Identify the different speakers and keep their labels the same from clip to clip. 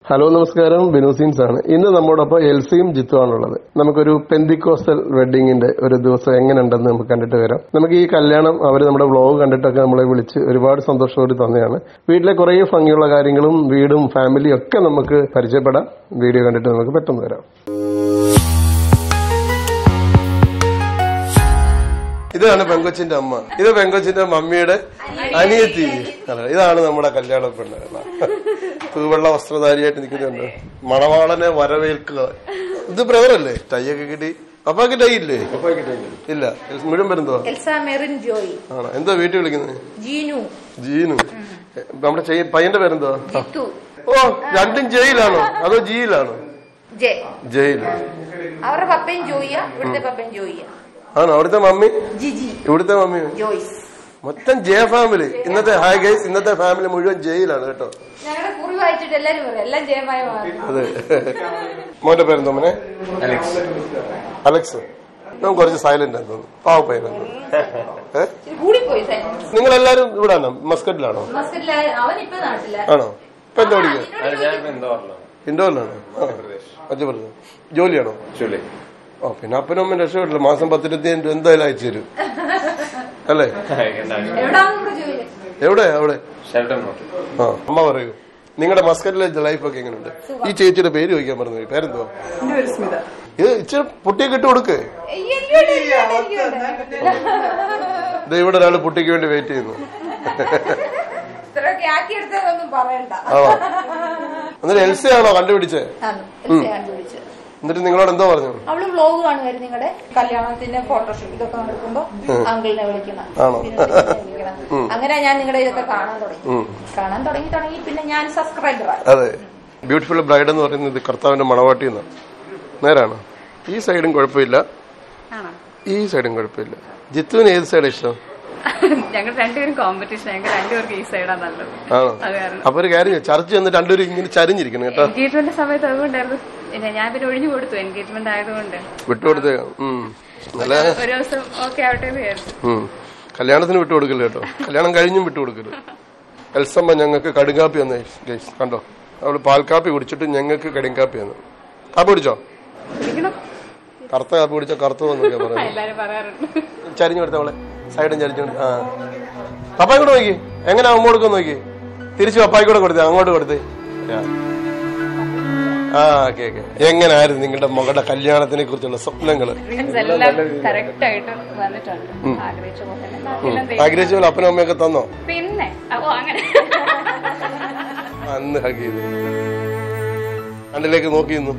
Speaker 1: Hello നമസ്കാരം ബിനുസീൻസ് ആണ് ഇന്ന് നമ്മോടൊപ്പം എൽസിയും ജിത്തു ആണുള്ളത് നമുക്കൊരു പെന്തിക്കോസ്റ്റൽ വെഡിങ്ങിന്റെ ഒരു ദിവസം എങ്ങനെയുണ്ടെന്ന് നമുക്ക് കണ്ടിട്ട് വരാം നമുക്ക് ഈ കല്യാണം അവർ നമ്മുടെ വ്ളോഗ് കണ്ടിട്ടൊക്കെ നമ്മളെ വിളിച്ച് ഒരുപാട് സന്തോഷത്തോടെ തന്നെയാണ് വീട്ടിലെ കുറേ ഭംഗിയുള്ള കാര്യങ്ങളും വീടും ഫാമിലിയും ഒക്കെ നമുക്ക് പരിചയപ്പെടാം വീഡിയോ കണ്ടിട്ട് നമുക്ക് പെട്ടെന്ന് വരാം ഇതാണ് പെങ്കൊച്ചിന്റെ അമ്മ ഇത് പെങ്കൊച്ചിന്റെ മമ്മിയുടെ അനിയത്തി അല്ല, ഇതാണ് നമ്മുടെ കല്യാണ പെണ്ണ് തൂവെള്ള വസ്ത്രധാരിയായിട്ട് നിൽക്കുന്നുണ്ട് മണവാളനെ വരവേൽക്കുക ഇത് ബ്രദറല്ലേ ടൈയൊക്കെ കിട്ടി അപ്പാക്ക് ടൈ ഇല്ലേ ഇല്ല മുഴുവൻ വരുന്നോ
Speaker 2: എൽസ മെറിൻ ജോയി
Speaker 1: ആണോ എന്താ വീട്ടിൽ വിളിക്കുന്നത്
Speaker 2: ജീനു
Speaker 1: ജീനു നമ്മുടെ ചെയ്യ- പയ്യന്റെ പേരെന്തോ
Speaker 2: ജിത്തു
Speaker 1: ഓ രണ്ടും ജയിലാണോ അതോ ജിയിലാണോ
Speaker 2: ജെ
Speaker 1: ജയിൽ
Speaker 2: അവരുടെ പപ്പയും ജോയിയ ഇവിടുത്തെ പപ്പയും ജോയിയ
Speaker 1: ആണോ അവിടുത്തെ മമ്മി
Speaker 2: ജിജി
Speaker 1: ഇവിടുത്തെ മമ്മി
Speaker 2: ജോയ്സ്
Speaker 1: മൊത്തം ജെ ഫാമിലി ഇന്നത്തെ ഹായ് ഗൈസ് ഇന്നത്തെ ഫാമിലി മുഴുവൻ ജയിലാണ് കേട്ടോ
Speaker 2: ഞങ്ങളുടെ കുറി വായിച്ചിട്ട് എല്ലാരും പറയും എല്ലാം ജയമായ മാറും
Speaker 1: അതെ മോന്റെ പേരെന്തോ മോനെ അലക്സ് അലക്സ് ഞാൻ കുറച്ച് സൈലന്റ് ആണെന്ന് തോന്നുന്നു പാവപ്പയ്യനെന്ന് തോന്നുന്നു ഏ
Speaker 2: കൂടിപ്പോയി സൈലൻസ്
Speaker 1: നിങ്ങൾ എല്ലാരും ഇവിടെ ആണോ മസ്കറ്റിലാണോ
Speaker 2: മസ്കറ്റിലെ അവൻ ഇപ്പൊ നാട്ടില
Speaker 1: ആണോ ഇപ്പൊ എന്താ പഠിക്കുക ഇൻഡോറിലാണോ മധ്യപ്രദേശ് ജോലിയാണോ
Speaker 3: ചുള്ളി
Speaker 1: ഓ പിന്നെ അപ്പനും അമ്മയും രക്ഷപ്പെട്ടില്ല മാസം പത്തിരുപത്തിയഞ്ച് രൂപ എന്തായാലും അയച്ചു തരും അല്ലേ
Speaker 2: എവിടാന്ന് കൂടെ ജോലി
Speaker 1: എവിടെ അവിടെ
Speaker 3: ഷെൽട്ടൺ നോട്ട്
Speaker 1: ആ അമ്മ പറയൂ നിങ്ങളുടെ മസ്കറ്റിലെ ലൈഫൊക്കെ എങ്ങനെയുണ്ട് ഈ ചേച്ചിയുടെ പേര് ചോദിക്കാൻ പറഞ്ഞു പോയി. പേരെന്തോ ഇത് ഇച്ചിരി പൊട്ടിയൊക്കെ ഇട്ട് കൊടുക്ക് ദേ ഇവിടെ ഒരാൾ പൊട്ടിക്ക് വേണ്ടി വെയിറ്റ് ചെയ്യുന്നു
Speaker 2: ഇത്രയൊക്കെ ആക്കിയെടുത്തതൊന്നും പറയണ്ട
Speaker 1: ആണോ എന്നിട്ട് എൽസയാണോ കണ്ടുപിടിച്ചേ
Speaker 2: ആണ്, എൽസയാണ് ചോദിച്ചത്.
Speaker 1: എന്നിട്ട് നിങ്ങളോട് എന്തോ പറഞ്ഞു
Speaker 2: അവള് വ്ലോഗ് കാണുമായിരുന്നു നിങ്ങളുടെ കല്യാണത്തിന്റെ ഫോട്ടോഷൂട്ട് ഇതൊക്കെ നടക്കുമ്പോ അങ്കിളിനെ വിളിക്കണം
Speaker 1: ആണോ?
Speaker 2: ബിനുസിനെ വിളിക്കണം അങ്ങനെ ഞാൻ നിങ്ങളുടെ ഇതൊക്കെ കാണാൻ തുടങ്ങി കാണാൻ തുടങ്ങി തുടങ്ങി പിന്നെ ഞാൻ സബ്സ്ക്രൈബറായി
Speaker 1: അതെ ബ്യൂട്ടിഫുൾ ബ്രൈഡ് എന്ന് പറയുന്നത് കർത്താവിന്റെ മണവാട്ടി എന്നാണ് നേരാണോ ഈ സൈഡും കുഴപ്പമില്ല ഈ സൈഡും കുഴപ്പമില്ല ജിത്തുവിന് ഏത് സൈഡ് ഇഷ്ടം
Speaker 4: ഞങ്ങൾ രണ്ടുപേരും കോമ്പറ്റീഷൻ ഞങ്ങൾ രണ്ടുപേർക്ക് ഈ സൈഡാ നല്ലത്
Speaker 1: ആണോ
Speaker 4: അത് കാരണം
Speaker 1: അപ്പൊ ഒരു കാര്യം ചെയ്യ്. ചർച്ച ചെന്ന് രണ്ടുപേരും ഇങ്ങനെ ചരിഞ്ഞിരിക്കണം കേട്ടോ
Speaker 4: എൻഗേജ്മെന്റ് സമയത്ത് അതുകൊണ്ടായിരുന്നു പിന്നെ ഞാൻ പിന്നെ ഒഴിഞ്ഞു കൊടുത്തു എൻഗേജ്മെന്റ് ആയതുകൊണ്ട്
Speaker 1: വിട്ടുകൊടുത്ത് ഉം. നല്ല
Speaker 4: ഒരു ദിവസം ഓക്കെ ആവട്ടെ എന്ന് വിചാരിച്ചു
Speaker 1: ഉം. കല്യാണത്തിന് വിട്ടുകൊടുക്കില്ല കേട്ടോ കല്യാണം കഴിഞ്ഞും വിട്ടുകൊടുക്കില്ല എൽസമ്മ ഞങ്ങൾക്ക് കടുങ്കാപ്പി വന്നേ ഗൈസ് കണ്ടോ അവള് പാൽക്കാപ്പി കുടിച്ചിട്ട് ഞങ്ങൾക്ക് കടുങ്കാപ്പി വന്നു കാപ്പി കുടിച്ചോ
Speaker 4: ഇരിക്കണം
Speaker 1: കറുത്ത കാപ്പി കുടിച്ചോ കറുത്തു വന്നൊക്കെ പറയുന്നത്
Speaker 4: എല്ലാരും പറയാറുണ്ട്
Speaker 1: ചരിഞ്ഞു കൊടുത്ത അവളെ സൈഡും ചരിഞ്ഞോണ്ട് ആ പപ്പായി കൂടെ നോക്കി എങ്ങനെ അമ്മ കൊടുക്കും നോക്കി തിരിച്ചു പപ്പായി കൂടെ കൊടുത്തേ അങ്ങോട്ട് കൊടുത്തേ ആ ഓക്കെ ഓക്കെ എങ്ങനായിരുന്നു നിങ്ങളുടെ മകളുടെ കല്യാണത്തിനെ കുറിച്ചുള്ള സ്വപ്നങ്ങള്
Speaker 4: ഡ്രീംസ് എല്ലാം കറക്റ്റ് ആയിട്ട് വന്നിട്ടുണ്ട് ആഗ്രഹിച്ച പോലെ തന്നെ ബാക്കിയെല്ലാം ദൈവം-
Speaker 1: ആഗ്രഹിച്ച പോലെ അപ്പനും അമ്മയൊക്കെ തന്നോ
Speaker 4: പിന്നെ ഓ അങ്ങനെ
Speaker 1: അന്ന് ഹഗ് ചെയ്തു കണ്ണിലേക്ക് നോക്കി നിന്നു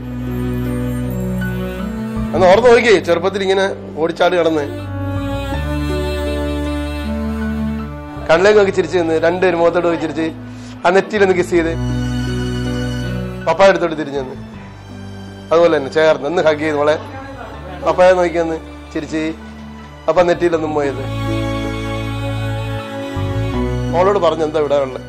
Speaker 1: അന്ന് ഓർത്ത് നോക്കി ചെറുപ്പത്തിൽ ഇങ്ങനെ ഓടിച്ചാടി കടന്ന് കണ്ണിലേക്ക് നോക്കി ചിരിച്ചു നിന്ന് രണ്ടുപേരും മുഖത്തോട് നോക്കി ചിരിച്ച് ആ നെറ്റിയിലൊന്ന് കിസ് ചെയ്ത് പപ്പായ എടുത്തോട്ട് തിരിഞ്ഞു നിന്ന് അതുപോലെ തന്നെ ചേർന്ന് ഒന്ന് ഹഗ് ചെയ്ത് മോളെ പപ്പായ നോക്കി വന്ന് ചിരിച്ച് അപ്പൊ നെറ്റിയിലൊന്നും പോയത് മോളോട് പറഞ്ഞു എന്താ ഇവിടെ ഉള്ളത്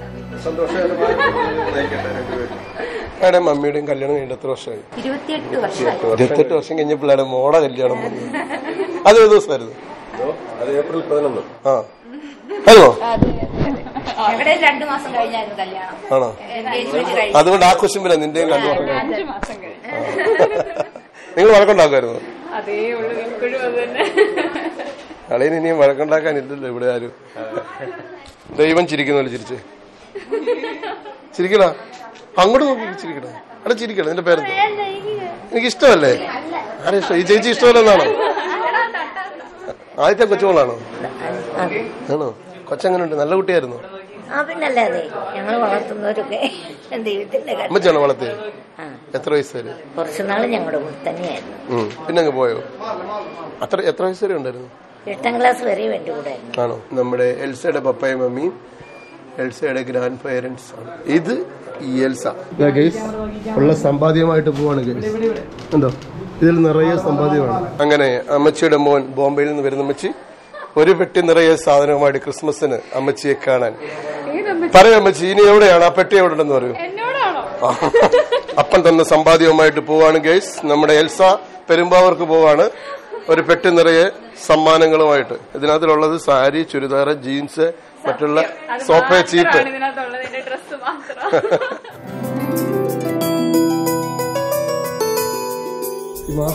Speaker 1: എവിടെ മമ്മിയുടെയും കല്യാണം കഴിഞ്ഞിട്ട് എത്ര വർഷമായി
Speaker 2: ഇരുപത്തിയെട്ട് വർഷമായി
Speaker 1: ഇരുപത്തെട്ട് വർഷം കഴിഞ്ഞപ്പോഴാണ് മോടെ കല്യാണം വന്നത് അത് ഏത് ദിവസമായിരുന്നു
Speaker 3: അത് ഏപ്രിൽ പതിനൊന്ന്
Speaker 1: ആ അല്ലോ
Speaker 2: എവിടെ രണ്ടു മാസം കഴിഞ്ഞായിരുന്നു കല്യാണം
Speaker 1: ആണോ
Speaker 2: എൻഗേജ്മെന്റ് കഴിഞ്ഞു
Speaker 1: അതുകൊണ്ട് ആ ക്വസ്റ്റ്യൻ വരാം നിന്റെയും കണ്ടു
Speaker 4: അഞ്ചു മാസം കഴിഞ്ഞു
Speaker 1: നിങ്ങൾ വഴക്കുണ്ടാക്കുമായിരുന്നു
Speaker 4: അതേ ഉള്ളു ഇപ്പോഴും അത് തന്നെ
Speaker 1: അളിയന് ഇനിയും വഴക്കുണ്ടാക്കാനില്ലല്ലോ ഇവിടെ ആരും ദൈവം ചിരിക്കുന്നല്ലോ ചിരിച്ച് ചിരിക്കണ അങ്ങോട്ട് നോക്കി ചിരിക്കണ അവിടെ ചിരിക്കണം നിന്റെ പേരെന്തോ എനിക്ക് ഇഷ്ടമല്ലേ ആരെ ഇഷ്ടം ഈ ചേച്ചി ഇഷ്ടമല്ലെന്നാണോ ആദ്യത്തെ കൊച്ചുമോളാണോ ആണോ കൊച്ചെങ്ങനെയുണ്ട് നല്ല കുട്ടിയായിരുന്നു
Speaker 5: ആ പിന്നല്ലാതെ ഞങ്ങൾ വളർത്തുന്നവരൊക്കെ ദൈവത്തിന്റെ കാര്യം
Speaker 1: അമ്മച്ചാണോ വളർത്തിയത്
Speaker 5: ആ
Speaker 1: എത്ര വയസ്സ് വരെ
Speaker 5: കുറച്ചു നാൾ ഞങ്ങളുടെ കൂടെ തന്നെയായിരുന്നു
Speaker 1: ഉം. പിന്നെ അങ്ങ് പോയോ അത്ര എത്ര വയസ്സ് വരെ ഉണ്ടായിരുന്നു
Speaker 5: എട്ടാം ക്ലാസ് വരെയും എൻ്റെ കൂടെ ആയിരുന്നു
Speaker 1: ആണോ നമ്മുടെ എൽസയുടെ പപ്പയും മമ്മിയും എൽസയുടെ ഗ്രാൻഡ് പേരൻസ് ആണ് ഇത് ഈ എൽസ ഉള്ള സമ്പാദ്യമായിട്ട് പോവാണ് ഗൈസ് എന്തോ ഇതിൽ നിറയെ സമ്പാദ്യമാണ് അങ്ങനെ അമ്മച്ചിയുടെ മോൻ ബോംബെയിൽ നിന്ന് വരുന്ന അമ്മച്ചി ഒരു പെട്ടി നിറയെ സാധനവുമായിട്ട് ക്രിസ്മസിന് അമ്മച്ചിയെ കാണാൻ പറയാം അമ്മച്ചി ഇനി എവിടെയാണ് ആ പെട്ടി എവിടെ ഉണ്ടെന്ന് പറയൂ
Speaker 4: എന്നോടാണോ
Speaker 1: അപ്പം തന്നെ സമ്പാദ്യവുമായിട്ട് പോവാണ് ഗൈസ് നമ്മുടെ എൽസ പെരുമ്പാവൂർക്ക് പോവാണ് ഒരു പെട്ടി നിറയെ സമ്മാനങ്ങളുമായിട്ട് ഇതിനകത്തിലുള്ളത് സാരി ചുരിദാർ ജീൻസ് മറ്റുള്ള
Speaker 4: അത്
Speaker 1: സോഫ ചീപ്പ്
Speaker 4: മാത്രമാണ് ഇതിനകത്തുള്ളത് എന്റെ ഡ്രസ്സ് മാത്രം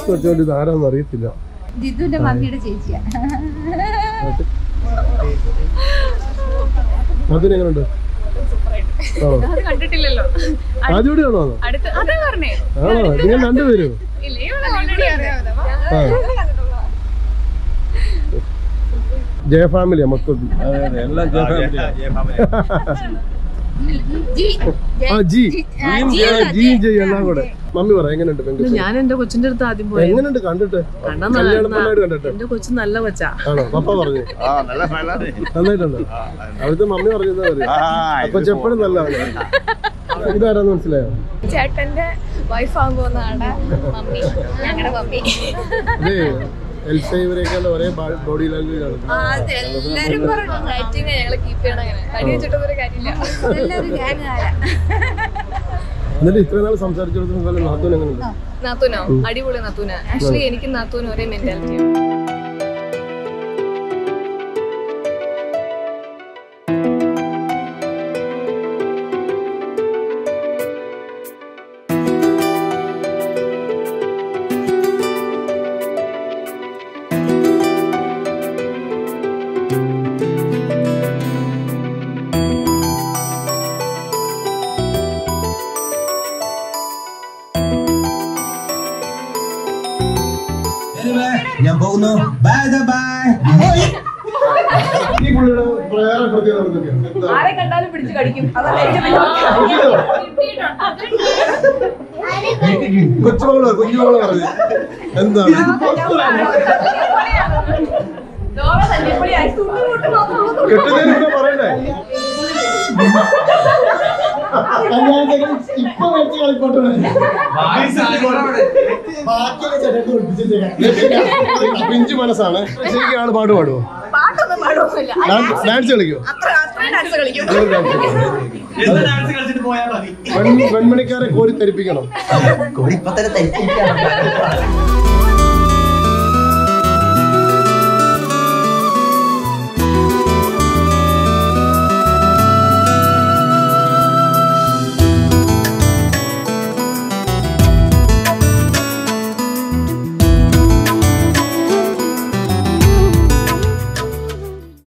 Speaker 1: മാസ്ക് വെച്ചോണ്ട് ഇത് ആരാന്ന് അറിയത്തില്ല
Speaker 2: ജിതുവിന്റെ മമ്മിയുടെ ചേച്ചിയാ
Speaker 1: അതിന് എങ്ങനെയുണ്ട് ആണോ
Speaker 4: അത് കണ്ടിട്ടില്ലല്ലോ
Speaker 1: ആദ്യമായിട്ടാണോ അത്?
Speaker 4: അടുത്ത് അതാ പറഞ്ഞേ
Speaker 1: ആണോ നിങ്ങൾ രണ്ടുപേരും
Speaker 4: ഇല്ല ഇവിടെ ഓൾറെഡി അറിയാം
Speaker 1: ആ ജയ ഫാമിലിയാ മൊത്തത്തിൽ
Speaker 3: എല്ലാം
Speaker 1: ആ ജി ജിയും ജയും എല്ലാം കൂടെ മമ്മി പറ എങ്ങനെയുണ്ട് പെൺകുട്ടി
Speaker 6: ഞാൻ എന്റെ കൊച്ചിന്റെ അടുത്ത് ആദ്യം പോയി
Speaker 1: എങ്ങനെയുണ്ട് കണ്ടിട്ട്
Speaker 6: കണ്ടാ
Speaker 1: കല്യാണപ്പെണ്ണായിട്ട് കണ്ടിട്ട്
Speaker 6: എന്റെ കൊച്ചു നല്ല കൊച്ചാ
Speaker 1: ആണോ പപ്പ പറഞ്ഞു നന്നായിട്ടുണ്ട് അവിടുത്തെ മമ്മി പറഞ്ഞത് അറിയാം അപ്പൊ ചെപ്പഴും നല്ലതാണ് ഇതാരാന്ന് മനസ്സിലായോ
Speaker 4: ചേട്ടന്റെ വൈഫ് ആകാൻ പോകുന്ന ആടെ മമ്മി ഞങ്ങളുടെ മമ്മി
Speaker 1: ഇതേ എൽസ ഇവരെയൊക്കെ ഒരേ ബോഡി ലാംഗ്വേജ് ആണ്
Speaker 4: എല്ലാരും പറഞ്ഞു ഡയറ്റിങ് ഞങ്ങളെ കീപ്പ് ചെയ്യണം അങ്ങനെ തടി വെച്ചിട്ടൊന്നും ഒരു കാര്യമില്ല
Speaker 2: എല്ലാവരും ഗ്യാങ്ങായ
Speaker 1: എന്നിട്ട് ഇത്ര നാൾ സംസാരിച്ചെടുത്ത നാത്തൂൻ എങ്ങനെയുണ്ട്
Speaker 4: നാത്തൂനോ അടിപൊളി നാത്തൂന ആക്ച്വലി എനിക്ക് നാത്തൂന് ഒരേ മെന്റാലിറ്റി
Speaker 7: ഞാൻ പോകുന്നു ബൈ ബൈ
Speaker 1: ഈ പുള്ളിയുടെ വേറെ പ്രത്യേകത എന്തൊക്കെയാണ്? എന്താ?
Speaker 2: ആരെ കണ്ടാലും പിടിച്ച് കടിക്കും അതല്ല
Speaker 1: കൊച്ചുമകളോ കുഞ്ഞുമകളോ പറഞ്ഞു എന്താണ് കെട്ടുന്നതിന് മുന്നേ പറയണ്ടേ ഇപ്പൊ മേടിച്ച് കളിക്കോട്ടെ പിഞ്ചു മനസ്സാണ് ശരിക്കും ആള് പാട്ട് പാടുവോ
Speaker 2: പാട്ടൊന്നും പാടുമൊന്നുമില്ല
Speaker 1: ഡാൻസ് ഡാൻസ് കളിക്കോ
Speaker 2: അത്ര അത്രയും ഡാൻസ് കളിക്കും
Speaker 1: ഡാൻസ് കളിക്കും പെൺമണിക്കാരെ കോരി തരിപ്പിക്കണം
Speaker 7: കോഴിപ്പത്തര തരിച്ചിരിക്കുകയാണ്